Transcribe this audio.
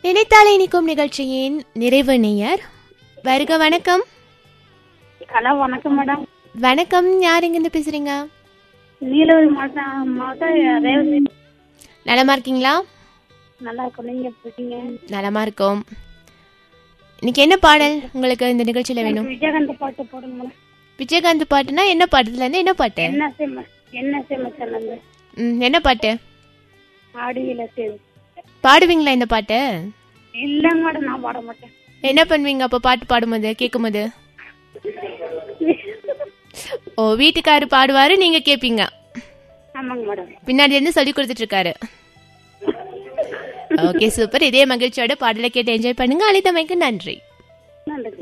நினைத்தாலே இனிக்கும் நிகழ்ச்சியின் நிறைவு நேயர் வருக வணக்கம் ஹலோ வணக்கம் மேடம் வணக்கம் யார் எங்கிருந்து பேசுறீங்க நீலகிரி மாவட்டம் மாவட்டம் ரேவதி நலமா இருக்கீங்களா நல்லா இருக்கும் நீங்க எப்படி இருக்கீங்க நலமா இருக்கோம் இன்னைக்கு என்ன பாடல் உங்களுக்கு இந்த நிகழ்ச்சியில வேணும் விஜயகாந்த் பாட்டு போடுங்க மேடம் விஜயகாந்த் பாட்டுனா என்ன பாட்டுல இருந்து என்ன பாட்டு என்ன சேம என்ன சேமச்சல் ம், என்ன பாட்டு ஆடியில சேது பாடுவீங்களா இந்த பாட்டு இல்லைங்க மேடம் நான் பாட மாட்டேன் என்ன பண்ணுவீங்க அப்ப பாட்டு பாடும்போது கேட்கும்போது ஓ வீட்டுக்காரு பாடுவாரு நீங்க கேப்பீங்க ஆமாங்க மேடம் பின்னாடி இருந்து சொல்லி கொடுத்துட்டு இருக்காரு ஓகே சூப்பர் இதே மகிழ்ச்சியோட பாடலை கேட்டு என்ஜாய் பண்ணுங்க அளித்தமைக்கு நன்றி நன்றி